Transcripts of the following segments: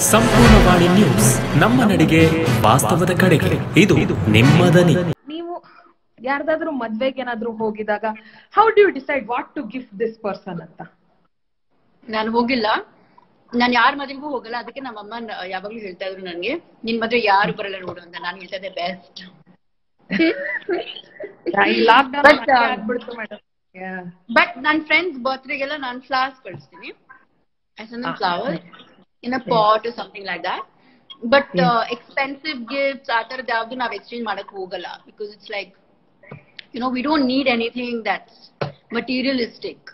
Sampoorna Vani news ನಮ್ಮ ನಡಿಗೆ ವಾಸ್ತವದ ಕಡೆಗೆ ಇದು ನಿಮ್ಮ ದನಿ ನೀವು ಯಾರ್ದಾದ್ರೂ ಮದ್ವೆಗೆ ಏನಾದ್ರೂ ಹೋಗಿದಾಗ how do you decide what to gift this person ಅಂತ ನಾನು ಹೋಗಿಲ್ಲ ನಾನು ಯಾರ ಮದ್ವೆಗೂ ಹೋಗಲ್ಲ ಅದಕ್ಕೆ ನಮ್ಮ ಅಮ್ಮ ನ- ಯಾವಾಗ್ಲೂ ಹೇಳ್ತಾ ಇದ್ರು ನನ್ಗೆ ನಿನ್ ಮದ್ವೆ ಯಾರು ಬರಲ್ಲ ನೋಡು ಅಂತ ನಾನು ಹೇಳ್ತಾ ಇದ್ದೆ ಬೆಸ್ಟ್ ಈ ಲಾಕ್ But, ಡೌನ್ um, ಆಗ್ಬಿಡ್ತು ಮೇಡಮ್ ಬಟ್ ನನ್ನ ಫ್ರೆಂಡ್ಸ್ ಬರ್ತ್ಡೇಗೆಲ್ಲ ನಾನು ಫ್ಲವರ್ಸ್ ಕಳಿಸ್ತೀನಿ Ah, flower in a pot something like that but expensive gifts ಆ ಥರದ್ದು ಯಾವ್ದು ನಾವ್ ಎಕ್ಸ್ಚೇಂಜ್ ಮಾಡಕ್ ಹೋಗಲ್ಲ because it's like you know we don't need anything that's materialistic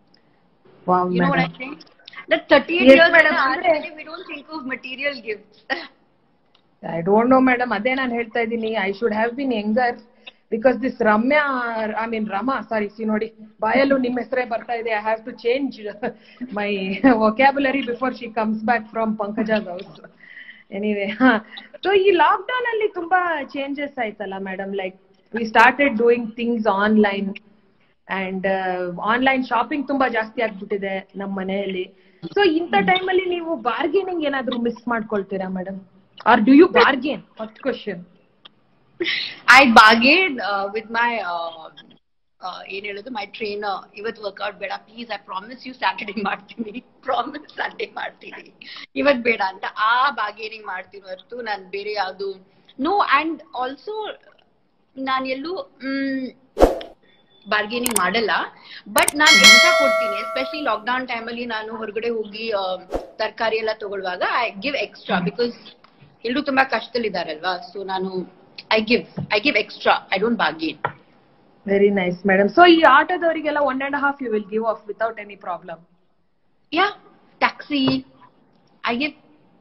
You know what I think? That 38 Yes, years madam. later, actually, we don't think of material gifts. I don't know madam ಅದೇ ನಾನು ಹೇಳ್ತಾ ಇದ್ದೀನಿ I should have been younger because this Ramya I mean Rama sorry ಸಿ ನೋಡಿ ಬಾಯಲ್ಲೂ ನಿಮ್ಮ ಹೆಸರೇ ಬರ್ತಾ ಇದೆ I have to change my vocabulary before she comes back from Pankaja's house anyway ಹಾ ಸೊ ಈ ಲಾಕ್ ಡೌನ್ ಅಲ್ಲಿ ತುಂಬಾ ಚೇಂಜಸ್ ಆಯ್ತಲ್ಲ madam like we started doing things online and online shopping ತುಂಬಾ ಜಾಸ್ತಿ ಆಗ್ಬಿಟ್ಟಿದೆ ನಮ್ಮ ಮನೆಯಲ್ಲಿ ಸೊ ಇಂಥ ಟೈಮಲ್ಲಿ ನೀವು ಬಾರ್ಗೇನಿಂಗ್ ಏನಾದ್ರೂ ಮಿಸ್ ಮಾಡ್ಕೊಳ್ತೀರಾ madam are do you bargain first question I bargained uh, with my uh, uh, ಏನ್ ಹೇಳೋದು ಮೈ ಟ್ರೈನರ್ ಇವತ್ತು ವರ್ಕೌಟ್ ಬೇಡ please I promise you Saturday ಮಾಡ್ತೀನಿ ಪ್ರಾಮಿಸ್ ಸಂಡೇ ಮಾಡ್ತೀನಿ ಇವತ್ತು ಬೇಡ ಅಂತ ಆ ಬಾರ್ಗೇನಿಂಗ್ ಮಾಡ್ತೀನಿ ಹೊರತು ನಾನು ಬೇರೆ ಯಾವುದು ನೋ ಅಂಡ್ ಆಲ್ಸೋ ನಾನು ಎಲ್ಲೂ ಬಾರ್ಗೇನಿಂಗ್ ಮಾಡಲ್ಲ ಬಟ್ ನಾನು ಎಕ್ಸ್ಟ್ರಾ ಕೊಡ್ತೀನಿ ಎಸ್ಪೆಷಲಿ ಲಾಕ್ಡೌನ್ ಟೈಮಲ್ಲಿ ನಾನು ಹೊರಗಡೆ ಹೋಗಿ ತರಕಾರಿ ಎಲ್ಲ ತಗೊಳ್ಳುವಾಗ ಐ ಗಿವ್ ಎಕ್ಸ್ಟ್ರಾ ಬಿಕಾಸ್ ಎಲ್ಲರೂ ತುಂಬಾ ಕಷ್ಟದಲ್ಲಿದ್ದಾರಲ್ವಾ ಸೊ ನಾನು I give I give extra I don't bargain very nice madam so ಈ ಆಟೋದವರಿಗೆಲ್ಲ one and half you will give off without any problem yeah taxi I give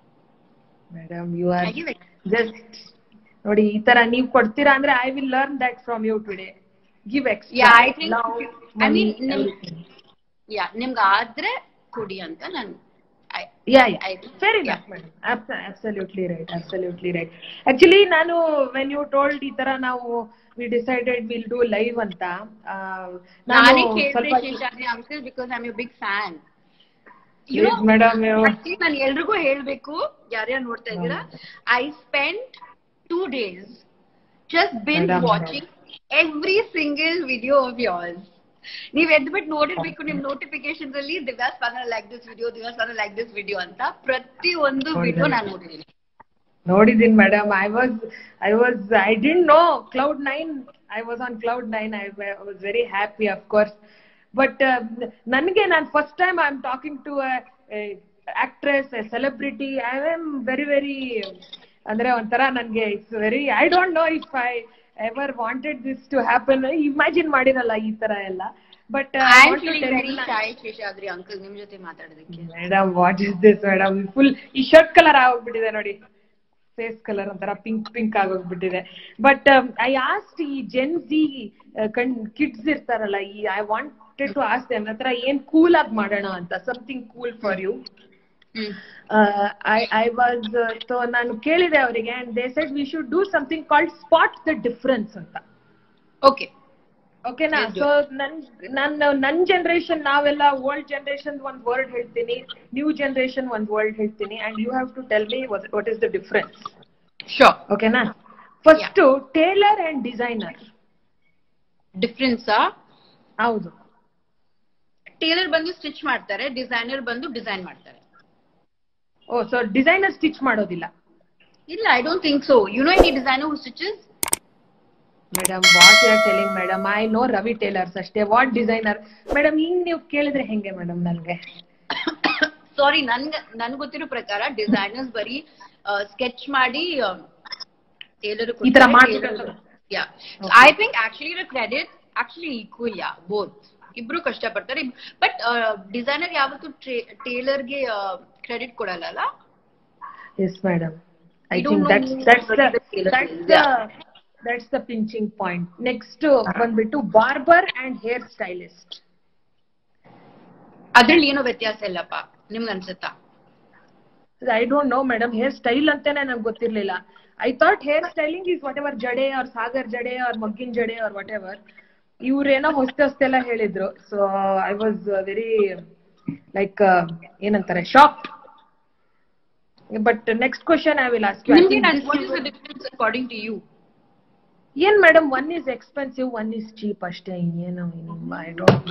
madam you are I give just ನೋಡಿ ಈ ತರ ನೀವು ಕೊಡ್ತೀರಾ ಅಂದ್ರೆ I will learn that from you today give Yeah, I think- extra I mean, ನಿಮ್- ಯಾ ನಿಮ್ಗೆ ಆದ್ರೆ ಕೊಡಿ ಅಂತ ನಾನು Yeah, yeah. I- Fair yeah. enough, madam. Abs- absolutely right. Absolutely right. Actually, ನಾನು when you told ಈ ತರ ನಾವು we decided we'll do live ಅಂತ ಆ, ನಾನು ನಾನೇ ಕೇಳಿದೆ ಸ್ವಲ್ಪ Seshadri uncle because I am you big fan Please, madam, you- ನಾನು ಎಲ್ರಿಗೂ ಹೇಳ್ಬೇಕು ಯಾರ್ಯಾರು ನೋಡ್ತಾ ಇದ್ದೀರಾ I spend two days just been Madam, watching every single video of yours ನೀವ್ ಎದ್ಬಿಟ್ಟು ನೋಡಿರ್ಬೇಕು ನಿಮ್ ನೋಟಿಫಿಕೇಶನ್ಸ್ ಅಲ್ಲಿ ದಿವ್ಯಾಸ್ ಪಾನ ಲೈಕ್ ದಿಸ್ ವಿಡಿಯೋ ದಿವ್ಯಾಸ್ ಪಾನ ಲೈಕ್ ದಿಸ್ ವಿಡಿಯೋ ಅಂತ ಪ್ರತಿ ಒಂದು ಹೌದಾ? ವಿಡಿಯೋ ನಾನು ನೋಡಿದೀನಿ ನೋಡಿದೀನಿ madam I was I was I didn't know cloud nine I was on cloud nine I was very happy of course but ನನಗೆ ನಾನು first time I am talking to actress celebrity I am very very ಅಂದ್ರೆ ಒಂಥರ ನನಗೆ it's very I don't know if I ever wanted this to happen imagine ಮಾಡಿರಲ್ಲ ಈ ತರ ಎಲ್ಲ but I am feeling very shy Seshadri uncle ನಿಮ್ ಜೊತೆ ಮಾತಾಡೋದಕ್ಕೆ madam what is this madam full ಈ ಶರ್ಟ್ ಕಲರ್ ಆಗೋಗ್ಬಿಟ್ಟಿದೆ ನೋಡಿ ಫೇಸ್ ಕಲರ್ ಒಂಥರ ಪಿಂಕ್ ಪಿಂಕ್ ಆಗೋಗ್ಬಿಟ್ಟಿದೆ ಬಟ್ ಐ ಆಸ್ಟ್ ಈ ಜೆನ್ ಜಿ ಕಣ್ ಕಿಡ್ಸ್ ಇರ್ತಾರಲ್ಲ ಈ ಐ ವಾಂಟೆಡ್ ಟು ಆಸ್ಟ್ ನನ್ನ ಹತ್ರ ಏನ್ ಕೂಲ್ ಆಗಿ ಮಾಡೋಣ ಅಂತ something cool for you hmm I I was so ನಾನು ಕೇಳಿದೆ ಅವರಿಗೆ and they said we should do something called spot the difference ಅಂತ ಓಕೆ ಓಕೆನಾ Yes, ಸೊ ನನ್ ನನ್ನ ನನ್ ಜನರೇಷನ್ ನಾವೆಲ್ಲ ಓಲ್ಡ್ ಜನರೇಷನ್ ಒಂದ್ ವರ್ಡ್ ಹೇಳ್ತೀನಿ ನ್ಯೂ ಜನರೇಷನ್ ಒಂದ್ ವರ್ಡ್ ಹೇಳ್ತೀನಿ and you have to tell me what is the difference sure ಓಕೆನಾ first tailor and designer difference ಹೌದು ಟೇಲರ್ ಬಂದು ಸ್ಟಿಚ್ ಮಾಡ್ತಾರೆ ಡಿಸೈನರ್ ಬಂದು ಡಿಸೈನ್ ಮಾಡ್ತಾರೆ ಓ ಸೊ ಡಿಸೈನರ್ ಸ್ಟಿಚ್ ಮಾಡೋದಿಲ್ಲ ಇಲ್ಲ I don't think so you know any designer who stitches madam what you are telling madam I know Ravi tailors ಅಷ್ಟೇ what designer madam ಹಿಂಗ್ ನೀವು ಕೇಳಿದ್ರೆ ಹೆಂಗೆ ಮೇಡಮ್ ನನ್ಗೆ ಸಾರಿ ನನ್ಗ ನನ್ ಗೊತ್ತಿರೋ ಪ್ರಕಾರ ಡಿಸೈನರ್ಸ್ ಬರೀ ಸ್ಕೆಚ್ ಮಾಡಿ ಟೇಲರ್ ಈ ತರ ಮಾಡ್ಬಿಟ್ಟು- yeah Okay. I think actually the credit actually equal yeah both ಇಬ್ರು ಕಷ್ಟಪಡ್ತಾರೆ ಬಟ್ ಡಿಸೈನರ್ ಯಾವತ್ತೂ ಟೇಲರ್ಗೆ ಕ್ರೆಡಿಟ್ ಕೊಡಲ್ಲ ಅಲ್ಲ yes madam I We don't think know that's who that's the tailor that's is. The Yeah. That's the pinching point next ಬಂದ್ಬಿಟ್ಟು barber and hair stylist ಅದ್ರಲ್ಲಿ ಏನೋ ವ್ಯತ್ಯಾಸ ಇಲ್ಲಪ್ಪ ನಿಮ್ಗೆ ಅನ್ಸುತ್ತಾ I don't know madam hair style ಅಂತಾನೆ ನಂಗೆ ಗೊತ್ತಿರ್ಲಿಲ್ಲ I thought hair styling is what whatever ಜಡೆ ಅವ್ರ ಸಾಗರ್ ಜಡೆ ಅವ್ರ ಮಗ್ಗಿನ ಜಡೆ ಅವ್ರ ವಾಟ್ ಎವರ್ ಇವ್ರೇನೋ ಹೊಸ್ತ ಹೊಸ್ತೆಲ್ಲ ಹೇಳಿದ್ರು so I was very like ಏನಂತಾರೆ shock but next question I will ask you ನಿಮ್ಗೆ ನಾನು what is the difference according to you ಏನ್ madam one is expensive one is cheap ಅಷ್ಟೇ ಇನ್ನೇನು I don't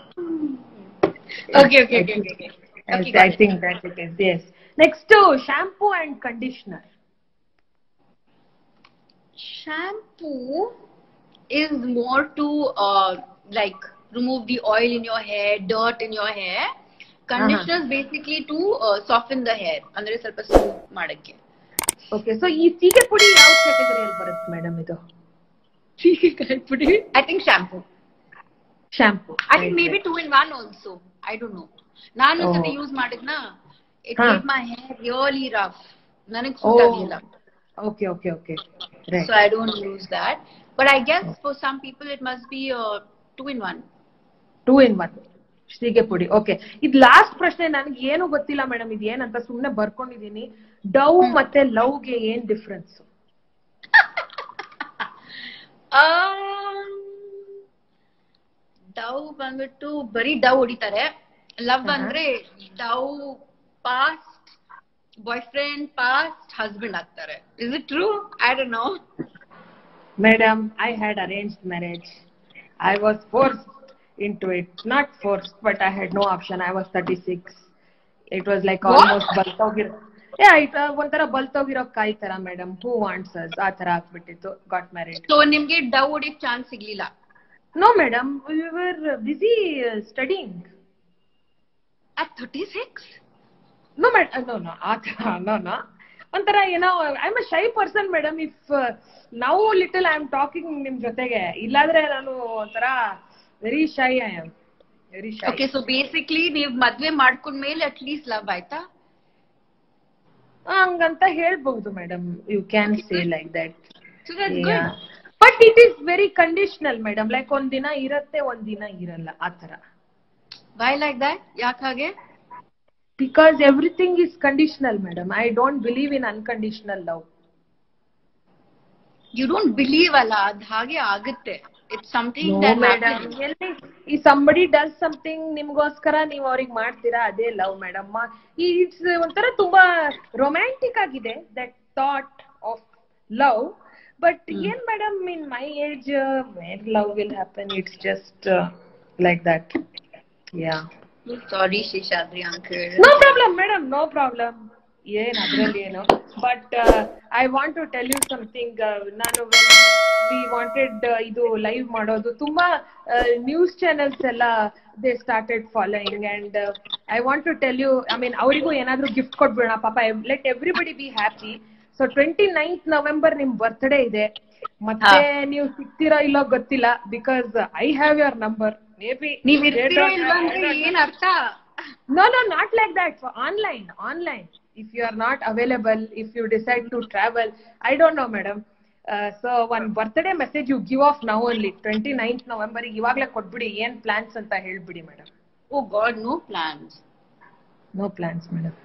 okay okay okay okay I think that it is yes next shampoo and conditioner shampoo is more to uh, like remove the oil in your hair, dirt in your hair. Conditioner is basically to uh, soften the hair. ಅಂದ್ರೆ ಸ್ವಲ್ಪ smooth ಮಾಡಕ್ಕೆ okay so ಈ ಸೀಗೆ ಪುಡಿ ಯಾವ ಕ್ಯಾಟಗರಿಯಲ್ಲಿ ಬರುತ್ತೆ madam ಇದು ಪುಡಿ I think shampoo shampoo I think maybe two in one also I don't know ನಾನು Oh. ಸತಿ ಯೂಸ್ ಮಾಡಿದ್ನ ಇಟ್ ಹಾ. Made my hair really rough ನನಗೆ ಸೂಟ್ ಆಗಲಿಲ್ಲ okay okay okay so I don't use that. But I guess for some people it must be uh, two in one. Two in one ಸೀಗೆ ಪುಡಿ okay ಇದು last ಪ್ರಶ್ನೆ ನನಗೆ ಏನು ಗೊತ್ತಿಲ್ಲ madam ಇದು ಏನಂತ ಸುಮ್ನೆ ಬರ್ಕೊಂಡಿದೀನಿ ಡವ್ ಮತ್ತೆ ಲವ್ಗೆ ಏನ್ ಡಿಫ್ರೆನ್ಸ್ ಡವ್ ಬಂದ್ಬಿಟ್ಟು ಬರೀ ಡವ್ ಹೊಡಿತಾರೆ ಲವ್ ಹಾ. ಅಂದ್ರೆ ಡವ್ past boyfriend past husband ಆಗ್ತಾರೆ is it true I don't know Madam, I had arranged marriage. I was forced into it. Not forced, but I had no option. I was 36. It was like What? almost ಬಲ್ತೋಗಿರೋ yeah it ಒಂಥರ ಬಲ್ತೋಗಿರೋ ಕಾಯಿ ತರ madam who wants us ಆ ತರ ಆಗ್ಬಿಟ್ಟಿತ್ತು got married so ನಿಮ್ಗೆ ಡವ್ ಹೊಡಿಯಕ್ ಚಾನ್ಸ್ ಸಿಗ್ಲಿಲ್ಲ no madam we were busy studying at thirty six no madam no no ಆ ತರ ನೋ ನೋ ಒಂಥರ ಏನೋ I am a shy person madam if ನಾವು ಲಿಟಲ್ ಐ ಆಮ್ ಟಾಕಿಂಗ್ ನಿಮ್ ಜೊತೆಗೆ ಇಲ್ಲಾದ್ರೆ ನಾನು ಒಂಥರ very shy I am very shy okay so basically ನೀವ್ ಮದ್ವೆ ಮಾಡ್ಕೊಂಡ್ಮೇಲೆ ಅಟ್ ಲೀಸ್ಟ್ ಲವ್ ಆಯ್ತಾ ಹಂಗಂತ ಹೇಳ್ಬಹುದು madam you can say like that so that's good but it is very conditional madam like ಒಂದ್ ದಿನ ಇರತ್ತೆ ಒಂದ್ ದಿನ ಇರಲ್ಲ ಆತರ ವೈ ಲೈಕ್ ದಟ್ ಯಾಕೆ ಹಾಗೆ because everything is conditional madam I don't believe in unconditional love you don't believe ಅಲ್ಲ ಅದ್ ಹಾಗೆ ಆಗುತ್ತೆ it's something No, that madam. ಎಲ್ಲಿ ಈ ಸಂಬಡಿ ಡಸ್ ಸಮಥಿಂಗ್ ನಿಮ್ಗೋಸ್ಕರ ನೀವ್ ಅವ್ರಿಗೆ ಮಾಡ್ತೀರಾ ಅದೇ ಲವ್ ಮೇಡಮ್ ಈ ಇಟ್ಸ್ ಒಂಥರ ತುಂಬಾ ರೊಮ್ಯಾಂಟಿಕ್ ಆಗಿದೆ that thought of love but ಏನ್ madam in my age where love will happen it's just like that yeah sorry Seshadri uncle no problem madam no problem ಏನ್ ಅದ್ರಲ್ಲಿ ಏನು but I want to tell you something ನಾನು we wanted ಇದು live ಮಾಡೋದು ತುಂಬಾ news channels ಎಲ್ಲ they started following and I want to tell you I mean ಅವರಿಗೂ ಏನಾದ್ರೂ ಗಿಫ್ಟ್ ಕೊಟ್ಬಿಡೋಣ ಪಾಪ let everybody be happy so twenty ninth November ನಿಮ್ ಬರ್ತ್ಡೇ ಇದೆ ಮತ್ತೆ ನೀವು ಸಿಗ್ತೀರೋ ಇಲ್ಲೋ ಗೊತ್ತಿಲ್ಲ because I have your number maybe ನೀವ್ ಇರ್ತೀರೋ ಇಲ್ವಾ ಅಂದ್ರೆ ಏನ್ ಅರ್ಥ No, no, not like that. For online, online. If you are not available, if you decide to travel, I don't know, madam. Uh, so one birthday message you give off now only 29th November ಇವಾಗ್ಲೇ ಕೊಟ್ಬಿಡಿ ಏನ್ plans ಅಂತ ಹೇಳ್ಬಿಡಿ madam oh God no plans no plans madam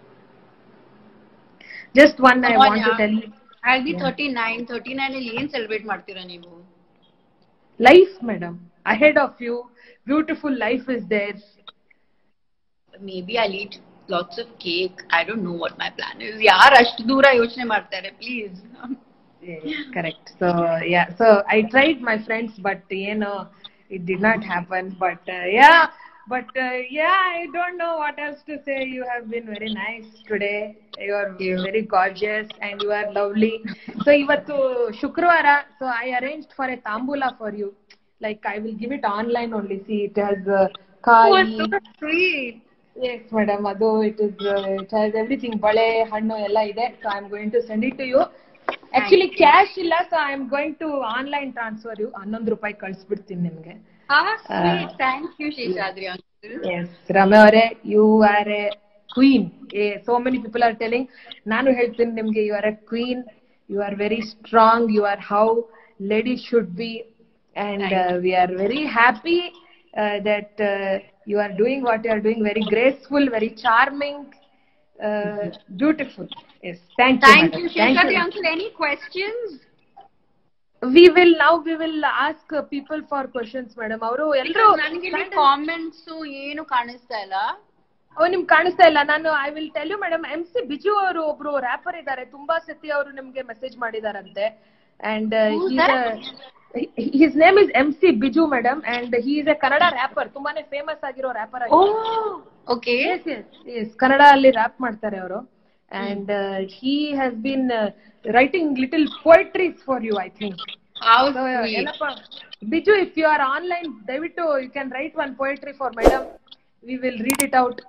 just one I want to tell I be thirty nine thirty nine ಅಲ್ಲಿ ಏನ್ celebrate ಮಾಡ್ತೀರಾ ನೀವು life madam ahead of you beautiful life is there maybe I eat lots of cake I don't know what my plan is ಯಾರು ಅಷ್ಟು ದೂರ ಯೋಚನೆ ಮಾಡ್ತಾರೆ please correct so yeah so i tried my friends but you know it did not happen but uh, yeah but uh, yeah i don't know what else to say you have been very nice today you are very gorgeous and you are lovely so ivattu ಶುಕ್ರವಾರ so i arranged for a tambula for you like i will give it online only see it has uh, ಕಾಯಿ sweet Yes, madam. ಅದು it is it has everything ಬಳೆ ಹಣ್ಣು ಎಲ್ಲ ಇದೆ so I am going to send it to you actually cash ಇಲ್ಲ so I am going to online transfer you ಹನ್ನೊಂದು ರೂಪಾಯಿ ಕಳಿಸ್ಬಿಡ್ತೀನಿ ನಿಮ್ಗೆ sweet thank you Seshadri uncle yes Ramya ಅವರೇ ಯು ಆರ್ ಎ ಕ್ವೀನ್ ಏ so many people are telling ನಾನು ಹೇಳ್ತೀನಿ ನಿಮ್ಗೆ you are a queen you are very strong you are how ladies should be and we are very happy that you are doing what you are doing very graceful very charming beautiful yes thank thank you you Seshadri uncle any questions we will now we will ask people for questions madam ಅವರು ಎಲ್ಲರೂ ನನಗೆ comments ಏನು ಕಾಣಿಸ್ತಾ ಇಲ್ಲ ಓ ನಿಮ್ ಕಾಣಿಸ್ತಾ ಇಲ್ಲ ನಾನು I will tell you madam M C Biju ಅವರು ಒಬ್ರು ರ್ಯಾಪರ್ ಇದ್ದಾರೆ ತುಂಬಾ ಸತಿ ಅವರು ನಿಮ್ಗೆ ಮೆಸೇಜ್ ಮಾಡಿದಾರಂತೆ and Who's that? His name is M C Biju madam and he is a Kannada rapper ತುಂಬಾನೇ ಫೇಮಸ್ ಆಗಿರೋ rapper oh okay yes Kannada ಅಲ್ಲಿ ರ್ಯಾಪ್ ಮಾಡ್ತಾರೆ ಅವರು and he has been writing little poetries for you I think how So, ಏನಪ್ಪ Biju if you are online ದಯವಿಟ್ಟು you can write one poetry for madam we will read it out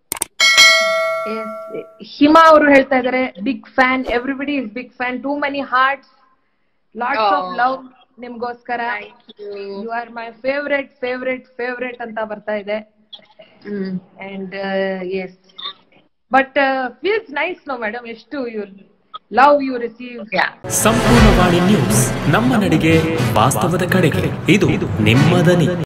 Hima ಅವರು ಹೇಳ್ತಾ ಇದಾರೆ big fan everybody is big fan too many hearts lots of Oh. Love ನಿಮ್ಗೋಸ್ಕರ Thank you. You are my favourite favourite favourite ಅಂತ ಬರ್ತಾ ಇದೆ hmm and yes but feels nice no madam ಎಷ್ಟು you love you receive Yeah. ಸಂಪೂರ್ಣವಾಣಿ news ನಮ್ಮ ನಡಿಗೆ ವಾಸ್ತವದ ಕಡೆಗೆ ಇದು ನಿಮ್ಮ ದನಿ